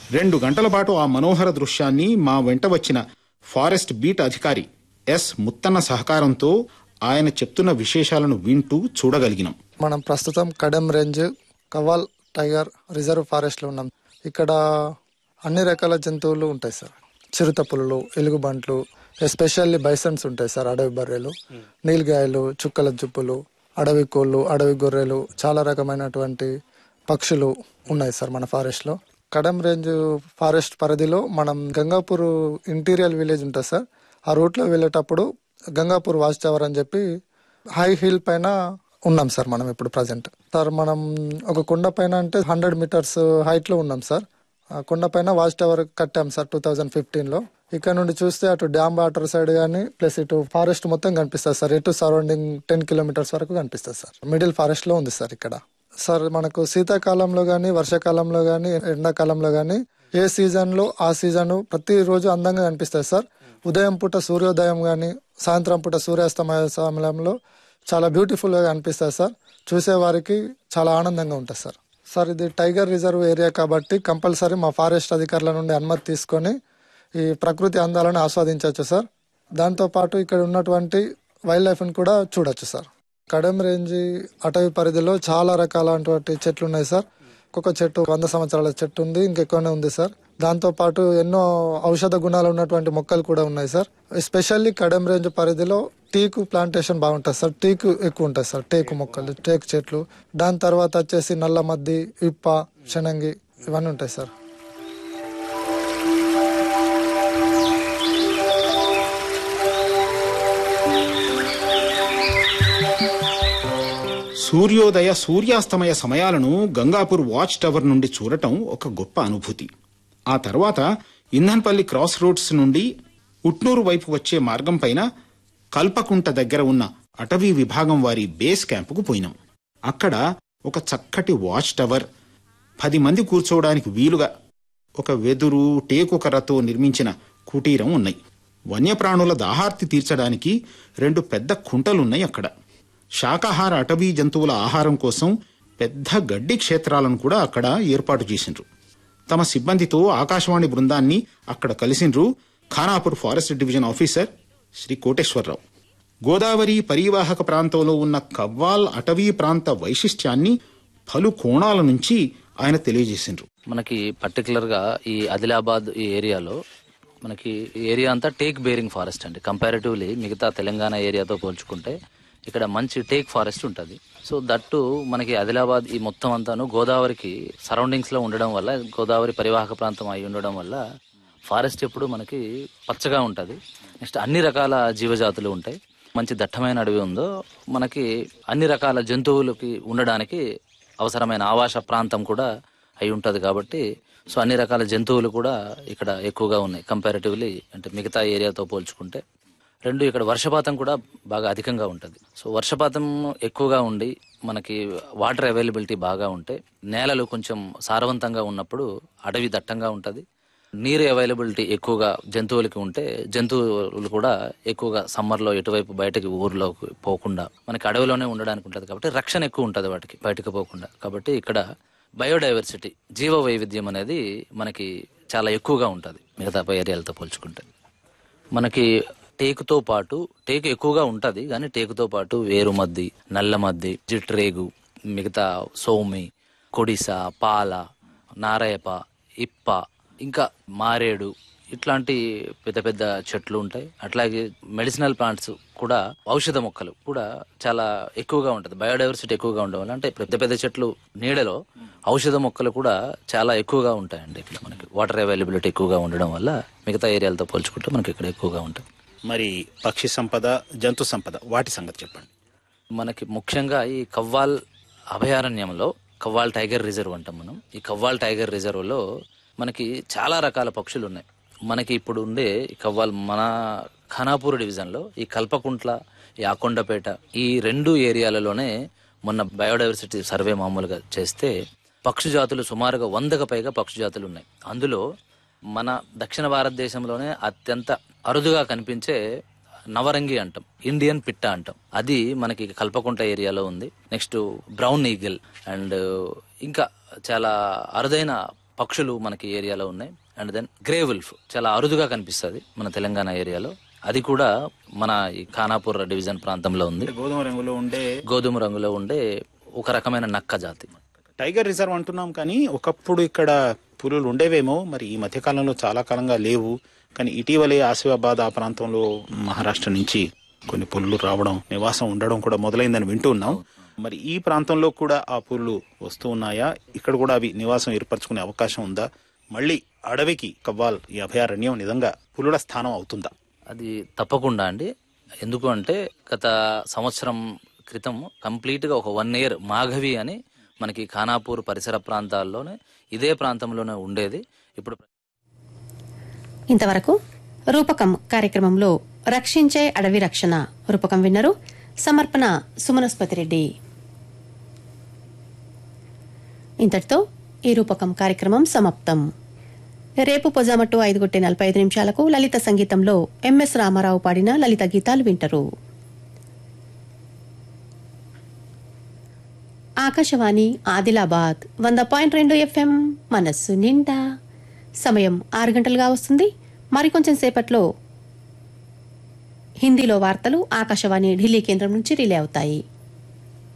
రెండు గంటల పాటు ఆ మనోహర దృశ్యాన్ని మా వెంట వచ్చిన ఫారెస్ట్ బీట్ అధికారి ఎస్ ముత్తన్న సహకారంతో ఆయన చెప్తున్న విశేషాలను వింటూ చూడగలిగినాం మనం ప్రస్తుతం Kadem range Kawal tiger reserve forest లో ఉన్నాం ఇక్కడ అన్ని రకాల జంతువులు ఉంటాయి సార్ చిరుత పులులు ఎలుగుబంట్లు ఎస్పెషల్లీ బైసన్స్ ఉంటాయి సార్ అడవి బర్రెలు నీలగాయలు చుక్కల జుప్పులు అడవి కోళ్ళు అడవి గొర్రెలు చాలా రకమైనటువంటి పక్షులు ఉన్నాయి సార్ మన ఫారెస్ట్ లో కడెం రేంజ్ ఫారెస్ట్ పరిధిలో మనం గంగాపూర్ ఇంటీరియర్ విలేజ్ ఉంటుంది సార్ ఆ రూట్ లో వెళ్ళేటప్పుడు గంగాపూర్ వాచ్ టవర్ అని చెప్పి హై హిల్ పైన ఉన్నాం సార్ మనం ఇప్పుడు ప్రజెంట్ సార్ మనం ఒక కొండ పైన అంటే హండ్రెడ్ మీటర్స్ హైట్ లో ఉన్నాం సార్ ఆ కొండ పైన వాచ్ టవర్ కట్టాం సార్ టూ థౌజండ్ ఫిఫ్టీన్ లో ఇక్కడ నుండి చూస్తే అటు డ్యామ్ వాటర్ సైడ్ కానీ ప్లస్ ఇటు ఫారెస్ట్ మొత్తం కనిపిస్తుంది సార్ ఇటు సరౌండింగ్ టెన్ కిలోమీటర్స్ వరకు కనిపిస్తుంది సార్ మిడిల్ ఫారెస్ట్ లో ఉంది సార్ ఇక్కడ సార్ మనకు శీతాకాలంలో గానీ వర్షాకాలంలో గానీ ఎండాకాలంలో గానీ ఏ సీజన్ లో ఆ సీజన్ ప్రతి రోజు అందంగా కనిపిస్తుంది సార్ ఉదయం పూట సూర్యోదయం గానీ సాయంత్రం పూట సూర్యాస్తమయ సమయంలో చాలా బ్యూటిఫుల్ గా కనిపిస్తుంది సార్ చూసే వారికి చాలా ఆనందంగా ఉంటుంది సార్ సార్ ఇది టైగర్ రిజర్వ్ ఏరియా కాబట్టి కంపల్సరీ మా ఫారెస్ట్ అధికారుల నుండి అనుమతి తీసుకొని ఈ ప్రకృతి అందాలను ఆస్వాదించవచ్చు సార్ దాంతో పాటు ఇక్కడ ఉన్నటువంటి వైల్డ్ లైఫ్ ని కూడా చూడొచ్చు సార్ కడెం రేంజ్ అటవీ పరిధిలో చాలా రకాలైనటువంటి చెట్లు ఉన్నాయి సార్ ఒక్కొక్క చెట్టు వంద సంవత్సరాల చెట్టు ఉంది ఇంకెక్కువనే ఉంది సార్ దాంతో పాటు ఎన్నో ఔషధ గుణాలు ఉన్నటువంటి మొక్కలు కూడా ఉన్నాయి సార్ ఎస్పెషల్లీ కడెం రేంజ్ పరిధిలో టీకు ప్లాంటేషన్ బాగుంటుంది సార్ టీకు ఎక్కువ ఉంటుంది సార్ టేకు మొక్కలు టేకు చెట్లు దాని తర్వాత వచ్చేసి నల్ల మద్ది ఇప్ప శనంగి ఇవన్నీ ఉంటాయి సార్ సూర్యోదయ సూర్యాస్తమయ సమయాలను గంగాపూర్ వాచ్ టవర్ నుండి చూడటం ఒక గొప్ప అనుభూతి ఆ తర్వాత ఇంధన్పల్లి క్రాస్ రోడ్స్ నుండి ఉట్నూరు వైపు వచ్చే మార్గం పైన కల్పకుంట దగ్గర ఉన్న అటవీ విభాగం వారి బేస్ క్యాంపుకు పోయినాం అక్కడ ఒక చక్కటి వాచ్ టవర్ పది మంది కూర్చోవడానికి వీలుగా ఒక వెదురు టేకు కర్రతో నిర్మించిన కుటీరం ఉన్నాయి వన్యప్రాణుల దాహార్తి తీర్చడానికి రెండు పెద్ద కుంటలున్నాయి అక్కడ శాకాహార అటవీ జంతువుల ఆహారం కోసం పెద్ద గడ్డి క్షేత్రాలను కూడా అక్కడ ఏర్పాటు చేసిండ్రు తమ సిబ్బందితో ఆకాశవాణి బృందాన్ని అక్కడ కలిసిండ్రు Khanapur forest division officer Shri Koteswara Rao Godavari పరివాహక ప్రాంతంలో ఉన్న కవ్వాల్ అటవీ ప్రాంత వైశిష్ట్యాన్ని పలు కోణాల నుంచి ఆయన తెలియజేసిండ్రు మనకి పర్టికులర్ గా ఈ ఆదిలాబాద్ ఈ ఏరియాలో మనకి ఈ ఏరియా అంతా టేక్ బేరింగ్ ఫారెస్ట్ అండి కంపారిటివ్లీ మిగతా తెలంగాణ ఏరియాతో పోల్చుకుంటే ఇక్కడ మంచి టేక్ ఫారెస్ట్ ఉంటుంది సో దట్టు మనకి ఆదిలాబాద్ ఈ మొత్తం అంతాను గోదావరికి సరౌండింగ్స్ లో ఉండడం వల్ల గోదావరి పరివాహక ప్రాంతం అయి ఉండడం వల్ల ఫారెస్ట్ ఎప్పుడు మనకి పచ్చగా ఉంటుంది నెక్స్ట్ అన్ని రకాల జీవజాతులు ఉంటాయి మంచి దట్టమైన అడవి ఉందో మనకి అన్ని రకాల జంతువులకి ఉండడానికి అవసరమైన ఆవాస ప్రాంతం కూడా అయి ఉంటది కాబట్టి సో అన్ని రకాల జంతువులు కూడా ఇక్కడ ఎక్కువగా ఉన్నాయి కంపారిటివ్లీ అంటే మిగతా ఏరియాతో పోల్చుకుంటే రెండు ఇక్కడ వర్షపాతం కూడా బాగా అధికంగా ఉంటుంది సో వర్షపాతం ఎక్కువగా ఉండి మనకి వాటర్ అవైలబిలిటీ బాగా ఉంటే నేలలు కొంచెం సారవంతంగా ఉన్నప్పుడు అడవి దట్టంగా ఉంటుంది నీరు అవైలబిలిటీ ఎక్కువగా జంతువులకి ఉంటే జంతువులు కూడా ఎక్కువగా సమ్మర్లో ఎటువైపు బయటకి ఊర్లోకి పోకుండా మనకి అడవిలోనే ఉండడానికి ఉంటుంది కాబట్టి రక్షణ ఎక్కువ ఉంటుంది వాటికి బయటకు పోకుండా కాబట్టి ఇక్కడ బయోడైవర్సిటీ జీవ వైవిధ్యం అనేది మనకి చాలా ఎక్కువగా ఉంటుంది మిగతా ఏరియాలతో పోల్చుకుంటే మనకి టేకుతో పాటు టేకు ఎక్కువగా ఉంటది కానీ టేకుతో పాటు వేరుమద్ది నల్లమద్ది జిట్రేగు మిగతా సోమి కొడిస పాల నారాయప ఇప్ప ఇంకా మారేడు ఇట్లాంటి పెద్ద పెద్ద చెట్లు ఉంటాయి అట్లాగే మెడిసినల్ ప్లాంట్స్ కూడా ఔషధ మొక్కలు కూడా చాలా ఎక్కువగా ఉంటుంది బయోడైవర్సిటీ ఎక్కువగా ఉండడం వల్ల అంటే పెద్ద పెద్ద చెట్లు నీడలో ఔషధ మొక్కలు కూడా చాలా ఎక్కువగా ఉంటాయండి ఇక్కడ మనకి వాటర్ అవైలబిలిటీ ఎక్కువగా ఉండడం వల్ల మిగతా ఏరియాలతో పోల్చుకుంటే మనకి ఇక్కడ ఎక్కువగా ఉంటుంది మరి పక్షి సంపద జంతు సంపద వాటి సంగతి చెప్పండి మనకి ముఖ్యంగా ఈ కవ్వాల్ అభయారణ్యంలో కవ్వాల్ టైగర్ రిజర్వ్ అంటాం మనం ఈ కవ్వాల్ టైగర్ రిజర్వ్లో మనకి చాలా రకాల పక్షులు ఉన్నాయి మనకి ఇప్పుడు ఉండే ఈ కవ్వాల్ మన ఖానాపూర్ డివిజన్లో ఈ కల్పకుంట్ల ఈ ఆకొండపేట ఈ రెండు ఏరియాలలోనే మొన్న బయోడైవర్సిటీ సర్వే మామూలుగా చేస్తే పక్షి జాతులు సుమారుగా వందకు పైగా పక్షి జాతులు ఉన్నాయి అందులో మన దక్షిణ భారతదేశంలోనే అత్యంత అరుదుగా కనిపించే నవరంగి అంటాం ఇండియన్ పిట్ట అంటాం అది మనకి కల్పకుంట ఏరియాలో ఉంది నెక్స్ట్ బ్రౌన్ ఈగిల్ అండ్ ఇంకా చాలా అరుదైన పక్షులు మనకి ఏరియాలో ఉన్నాయి అండ్ దెన్ గ్రే వుల్ఫ్ చాలా అరుదుగా కనిపిస్తుంది మన తెలంగాణ ఏరియాలో అది కూడా మన ఈ ఖానాపూర్ డివిజన్ ప్రాంతంలో ఉంది గోధుమ రంగులో ఉండే గోధుమ రంగులో ఉండే ఒక రకమైన నక్క జాతి టైగర్ రిజర్వ్ అంటున్నాం కానీ ఒకప్పుడు ఇక్కడ పులులు ఉండేవేమో మరి ఈ మధ్య కాలంలో చాలా కాలంగా లేవు కానీ ఇటీవలే ఆసిఫాబాద్ ఆ ప్రాంతంలో మహారాష్ట్ర నుంచి కొన్ని పులులు రావడం నివాసం ఉండడం కూడా మొదలైందని వింటూ ఉన్నాం మరి ఈ ప్రాంతంలో కూడా ఆ పులులు వస్తూ ఉన్నాయా ఇక్కడ కూడా అవి నివాసం ఏర్పరచుకునే అవకాశం ఉందా మళ్ళీ అడవికి కవ్వాల్ ఈ అభయారణ్యం నిజంగా పులుల స్థానం అవుతుందా అది తప్పకుండా అండి ఎందుకు అంటే గత సంవత్సరం క్రితం కంప్లీట్గా ఒక వన్ ఇయర్ మాఘవి అని మనకి ఖానాపూర్ పరిసర ప్రాంతాల్లోనే ఇదే ప్రాంతంలోనే ఉండేది ఇప్పుడు ఇంతవరకు రూపకం కార్యక్రమంలో రక్షించే అడవి రక్షణ రూపకం విన్నరు సమర్పణ సుమనస్పతి రెడ్డి ఇంతటితో ఈ రూపకం కార్యక్రమం సమాప్తం రేపు పొజామట్టు ఐదు కొట్టే నలభై ఐదు నిమిషాలకు లలిత సంగీతంలో ఎంఎస్ రామారావు పాడిన లలిత గీతాలు వింటరు ఆకాశవాణి ఆదిలాబాద్ వంద పాయింట్ రెండు ఎఫ్ఎం మనస్సు నిండా సమయం ఆరు గంటలుగా వస్తుంది మరికొంచెం సేపట్లో హిందీలో వార్తలు ఆకాశవాణి ఢిల్లీ కేంద్రం నుంచి రిలే అవుతాయి